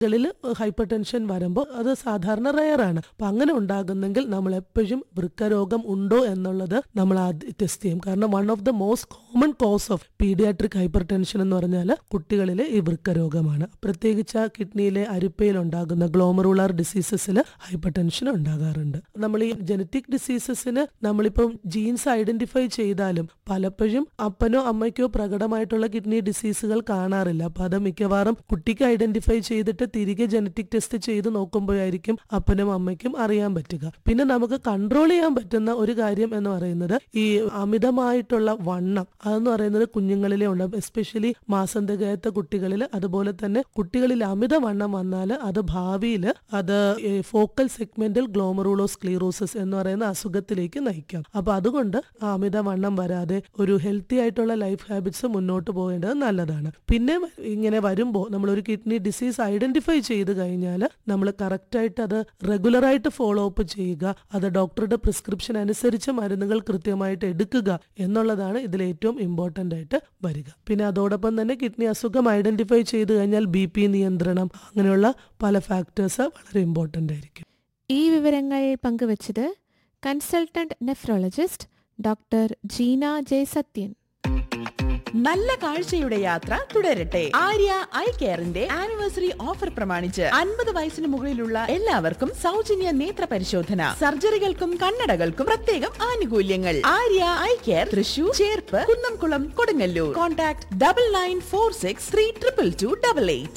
ിൽ hyper tension വരുമ്പോൾ അത് സാധാരണ റയറാണ് അപ്പൊ അങ്ങനെ ഉണ്ടാകുന്നെങ്കിൽ നമ്മൾ എപ്പോഴും വൃക്കരോഗം ഉണ്ടോ എന്നുള്ളത് നമ്മൾ ആദ്യം ടെസ്റ്റ് ചെയ്യും കാരണം one of the most common cause of paediatric hypertension എന്ന് പറഞ്ഞാൽ കുട്ടികളിലെ ഈ വൃക്കരോഗമാണ് പ്രത്യേകിച്ച് ആ കിഡ്നിയിലെ അരിപ്പയിൽ ഉണ്ടാകുന്ന ഗ്ലോമറുലാർ ഡിസീസസിൽ ഹൈപ്പർ ടെൻഷൻ ഉണ്ടാകാറുണ്ട് നമ്മൾ ഈ ജനറ്റിക് ഡിസീസസിന് നമ്മളിപ്പം ജീൻസ് ഐഡന്റിഫൈ ചെയ്താലും പലപ്പോഴും അപ്പനോ അമ്മയ്ക്കോ പ്രകടമായിട്ടുള്ള കിഡ്നി ഡിസീസുകൾ കാണാറില്ല അപ്പൊ അത് മിക്കവാറും കുട്ടിക്ക് ഐഡന്റിഫൈ ചെയ്തിട്ട് തിരികെ ജനറ്റിക് ടെസ്റ്റ് ചെയ്ത് നോക്കുമ്പോഴായിരിക്കും അപ്പനും അമ്മയ്ക്കും അറിയാൻ പറ്റുക പിന്നെ നമുക്ക് കൺട്രോൾ ചെയ്യാൻ പറ്റുന്ന ഒരു കാര്യം എന്ന് പറയുന്നത് ഈ അമിതമായിട്ടുള്ള വണ്ണം അതെന്ന് പറയുന്നത് കുഞ്ഞുങ്ങളിലെ ഉണ്ടാകും എസ്പെഷ്യലി മാസം തികയാത്ത കുട്ടികളിൽ അതുപോലെ തന്നെ കുട്ടികളിൽ അമിതവണ്ണം വന്നാൽ അത് ഭാവിയിൽ അത് ഫോക്കൽ സെഗ്മെന്റൽ ഗ്ലോമറൂളോസ്ക്ലീറോസിസ് എന്ന് പറയുന്ന അസുഖത്തിലേക്ക് നയിക്കാം അപ്പൊ അതുകൊണ്ട് ആ അമിതവണ്ണം വരാതെ ഒരു ഹെൽത്തി ആയിട്ടുള്ള ലൈഫ് ഹാബിറ്റ്സ് മുന്നോട്ട് പോകേണ്ടത് നല്ലതാണ് പിന്നെ ഇങ്ങനെ വരുമ്പോൾ നമ്മൾ ഒരു കിഡ്നി ഡിസീസ് ഐഡന്റിഫൈ ചെയ്ത് കഴിഞ്ഞാൽ നമ്മൾ കറക്റ്റായിട്ട് അത് റെഗുലറായിട്ട് ഫോളോ അപ്പ് ചെയ്യുക അത് ഡോക്ടറുടെ പ്രിസ്ക്രിപ്ഷൻ അനുസരിച്ച് മരുന്നുകൾ കൃത്യമായിട്ട് എടുക്കുക എന്നുള്ളതാണ് ഇതിൽ ഏറ്റവും ഇമ്പോർട്ടൻ്റ് ആയിട്ട് വരിക പിന്നെ അതോടൊപ്പം തന്നെ കിഡ്നി അസുഖം ഐഡന്റിഫൈ ചെയ്ത് കഴിഞ്ഞാൽ ബി പി നിയന്ത്രണം അങ്ങനെയുള്ള പല ഫാക്ടേഴ്സ് വളരെ ഇമ്പോർട്ടൻ്റ് ആയിരിക്കും ഈ വിവരങ്ങൾ പങ്കുവച്ചത് consultant nephrologist doctor Jeena Jayasathyan നല്ല കാഴ്ചയുടെ യാത്ര തുടരട്ടെ ആര്യ ഐ കെയറിന്റെ ആനിവേഴ്സറി ഓഫർ പ്രമാണിച്ച് അൻപത് വയസ്സിന് മുകളിലുള്ള എല്ലാവർക്കും സൗജന്യ നേത്ര പരിശോധന സർജറികൾക്കും കണ്ണടകൾക്കും പ്രത്യേകം ആനുകൂല്യങ്ങൾ Arya eye care Thrissur Cherpu Kunnamkulam Kodungallur contact double nine four six three triple two double eight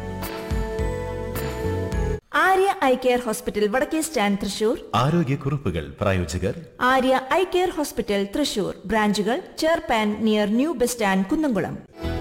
Arya eye care hospital വടക്കേ സ്റ്റാൻഡ് തൃശൂർ ആരോഗ്യക്കുറിപ്പുകൾ പ്രായോജകർ Arya eye care hospital Thrissur ബ്രാഞ്ചുകൾ ചേർപ്പാൻ near new bus stand Kunnamkulam